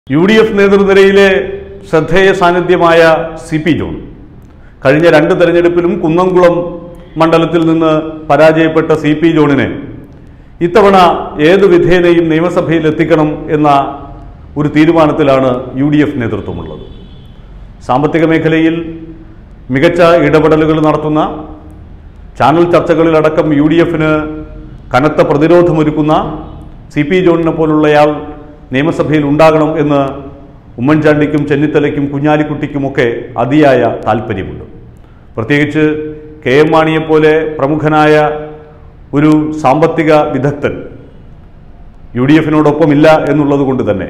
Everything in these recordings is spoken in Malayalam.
യു ഡി എഫ് നേതൃനിരയിലെ ശ്രദ്ധേയ സാന്നിധ്യമായ സി പി ജോൺ കഴിഞ്ഞ രണ്ട് തെരഞ്ഞെടുപ്പിലും കുന്നംകുളം മണ്ഡലത്തിൽ നിന്ന് പരാജയപ്പെട്ട സി പി ജോണിനെ ഇത്തവണ ഏതു വിധേനയും നിയമസഭയിൽ എത്തിക്കണം എന്ന ഒരു തീരുമാനത്തിലാണ് യു ഡി എഫ് നേതൃത്വമുള്ളത് സാമ്പത്തിക മേഖലയിൽ മികച്ച ഇടപെടലുകൾ നടത്തുന്ന ചാനൽ ചർച്ചകളിലടക്കം യു ഡി എഫിന് കനത്ത പ്രതിരോധമൊരുക്കുന്ന സി പി ജോണിനെ പോലുള്ളയാൾ നിയമസഭയിൽ ഉണ്ടാകണം എന്ന് ഉമ്മൻചാണ്ടിക്കും ചെന്നിത്തലയ്ക്കും കുഞ്ഞാലിക്കുട്ടിക്കുമൊക്കെ അതിയായ താല്പര്യമുണ്ട് പ്രത്യേകിച്ച് കെ എം മാണിയെപ്പോലെ പ്രമുഖനായ ഒരു സാമ്പത്തിക വിദഗ്ധൻ യു ഡി എഫിനോടൊപ്പമില്ല എന്നുള്ളത് കൊണ്ട് തന്നെ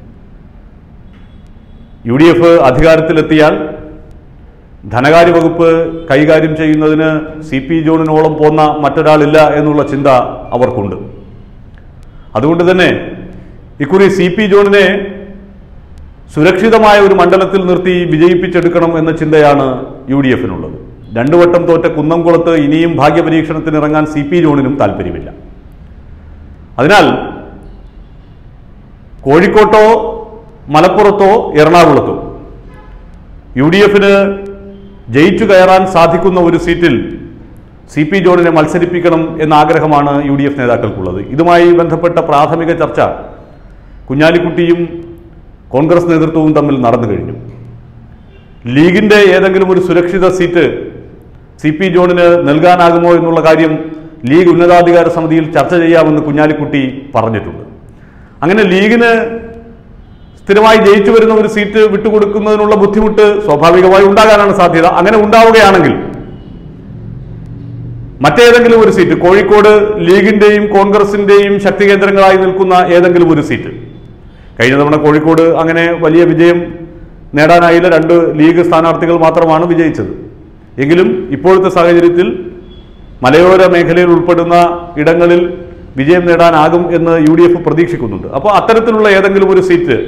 യു ഡി എഫ് അധികാരത്തിലെത്തിയാൽ ധനകാര്യ വകുപ്പ് കൈകാര്യം ചെയ്യുന്നതിന് സി പി ജോണിനോളം പോന്ന മറ്റൊരാളില്ല എന്നുള്ള ചിന്ത അവർക്കുണ്ട് അതുകൊണ്ട് തന്നെ ഇക്കുറി സി പി ജോണിനെ സുരക്ഷിതമായ ഒരു മണ്ഡലത്തിൽ നിർത്തി വിജയിപ്പിച്ചെടുക്കണം എന്ന ചിന്തയാണ് യു ഡി എഫിനുള്ളത് രണ്ടു വട്ടം തോറ്റ കുന്നംകുളത്ത് ഇനിയും ഭാഗ്യപരീക്ഷണത്തിന് ഇറങ്ങാൻ സി പി ജോണിനും താല്പര്യമില്ല അതിനാൽ കോഴിക്കോട്ടോ മലപ്പുറത്തോ എറണാകുളത്തോ യു ഡി എഫിന് ജയിച്ചു കയറാൻ സാധിക്കുന്ന ഒരു സീറ്റിൽ സി പി ജോണിനെ മത്സരിപ്പിക്കണം എന്ന ആഗ്രഹമാണ് യു ഡി എഫ് നേതാക്കൾക്കുള്ളത് ഇതുമായി ബന്ധപ്പെട്ട പ്രാഥമിക ചർച്ച കുഞ്ഞാലിക്കുട്ടിയും കോൺഗ്രസ് നേതൃത്വവും തമ്മിൽ നടന്നു കഴിഞ്ഞു ലീഗിന്റെ ഏതെങ്കിലും ഒരു സുരക്ഷിത സീറ്റ് സി പി ജോണിന് നൽകാനാകുമോ എന്നുള്ള കാര്യം ലീഗ് ഉന്നതാധികാര സമിതിയിൽ ചർച്ച ചെയ്യാമെന്ന് കുഞ്ഞാലിക്കുട്ടി പറഞ്ഞിട്ടുണ്ട് അങ്ങനെ ലീഗിന് സ്ഥിരമായി ജയിച്ചു വരുന്ന ഒരു സീറ്റ് വിട്ടുകൊടുക്കുന്നതിനുള്ള ബുദ്ധിമുട്ട് സ്വാഭാവികമായി ഉണ്ടാകാനാണ് സാധ്യത അങ്ങനെ ഉണ്ടാവുകയാണെങ്കിൽ മറ്റേതെങ്കിലും ഒരു സീറ്റ് കോഴിക്കോട് ലീഗിന്റെയും കോൺഗ്രസിന്റെയും ശക്തി കേന്ദ്രങ്ങളായി നിൽക്കുന്ന ഏതെങ്കിലും ഒരു സീറ്റ് കഴിഞ്ഞ തവണ കോഴിക്കോട് അങ്ങനെ വലിയ വിജയം നേടാനായില്ല രണ്ട് ലീഗ് സ്ഥാനാർത്ഥികൾ മാത്രമാണ് വിജയിച്ചത് എങ്കിലും ഇപ്പോഴത്തെ സാഹചര്യത്തിൽ മലയോര മേഖലയിൽ ഉൾപ്പെടുന്ന ഇടങ്ങളിൽ വിജയം നേടാനാകും എന്ന് യു ഡി എഫ് പ്രതീക്ഷിക്കുന്നുണ്ട് അപ്പോൾ അത്തരത്തിലുള്ള ഏതെങ്കിലും ഒരു സീറ്റ്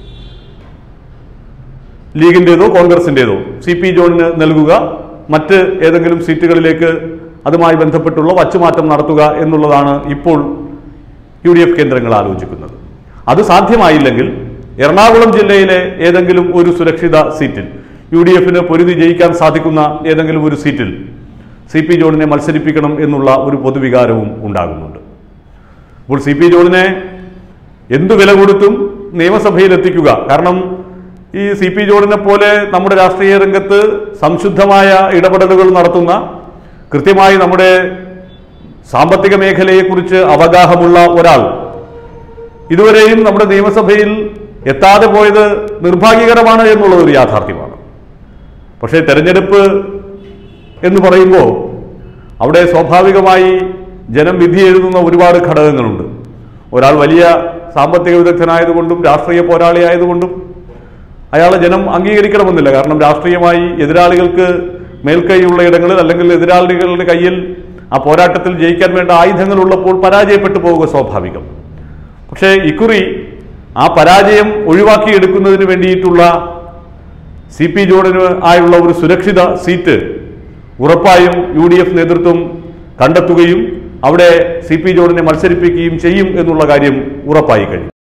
ലീഗിൻ്റെതോ കോൺഗ്രസിൻ്റെതോ സി പി ജോണിന് നൽകുക മറ്റ് ഏതെങ്കിലും സീറ്റുകളിലേക്ക് അതുമായി ബന്ധപ്പെട്ടുള്ള വച്ചുമാറ്റം നടത്തുക എന്നുള്ളതാണ് ഇപ്പോൾ യു ഡി എഫ് കേന്ദ്രങ്ങൾ ആലോചിക്കുന്നത് അത് സാധ്യമായില്ലെങ്കിൽ എറണാകുളം ജില്ലയിലെ ഏതെങ്കിലും ഒരു സുരക്ഷിത സീറ്റിൽ യു ഡി എഫിന് പൊരുതി ജയിക്കാൻ സാധിക്കുന്ന ഏതെങ്കിലും ഒരു സീറ്റിൽ സി പി ജോണിനെ മത്സരിപ്പിക്കണം എന്നുള്ള ഒരു പൊതുവികാരവും ഉണ്ടാകുന്നുണ്ട് അപ്പോൾ സി പി ജോണിനെ എന്തു വില കൊടുത്തും നിയമസഭയിൽ എത്തിക്കുക കാരണം ഈ സി പി ജോണിനെ പോലെ നമ്മുടെ രാഷ്ട്രീയ രംഗത്ത് സംശുദ്ധമായ ഇടപെടലുകൾ നടത്തുന്ന കൃത്യമായി നമ്മുടെ സാമ്പത്തിക മേഖലയെക്കുറിച്ച് അവഗാഹമുള്ള ഒരാൾ ഇതുവരെയും നമ്മുടെ നിയമസഭയിൽ എത്താതെ പോയത് നിർഭാഗ്യകരമാണ് എന്നുള്ളത് ഒരു യാഥാർത്ഥ്യമാണ് പക്ഷേ തെരഞ്ഞെടുപ്പ് എന്ന് പറയുമ്പോൾ അവിടെ സ്വാഭാവികമായി ജനം വിധി എഴുതുന്ന ഒരുപാട് ഘടകങ്ങളുണ്ട് ഒരാൾ വലിയ സാമ്പത്തിക വിദഗ്ധനായതുകൊണ്ടും രാഷ്ട്രീയ പോരാളിയായതുകൊണ്ടും അയാളെ ജനം അംഗീകരിക്കണമെന്നില്ല കാരണം രാഷ്ട്രീയമായി എതിരാളികൾക്ക് മേൽക്കൈയുള്ള ഇടങ്ങളിൽ അല്ലെങ്കിൽ എതിരാളികളുടെ കയ്യിൽ ആ പോരാട്ടത്തിൽ ജയിക്കാൻ വേണ്ട ആയുധങ്ങൾ ഉള്ളപ്പോൾ പരാജയപ്പെട്ടു പോവുക സ്വാഭാവികം പക്ഷേ ഇക്കുറി ആ പരാജയം ഒഴിവാക്കിയെടുക്കുന്നതിന് വേണ്ടിയിട്ടുള്ള സി പി ജോണിന് ആയുള്ള ഒരു സുരക്ഷിത സീറ്റ് ഉറപ്പായും യു ഡി എഫ് നേതൃത്വം കണ്ടെത്തുകയും അവിടെ സി പി ജോണിനെ മത്സരിപ്പിക്കുകയും ചെയ്യും എന്നുള്ള കാര്യം ഉറപ്പായി കഴിഞ്ഞു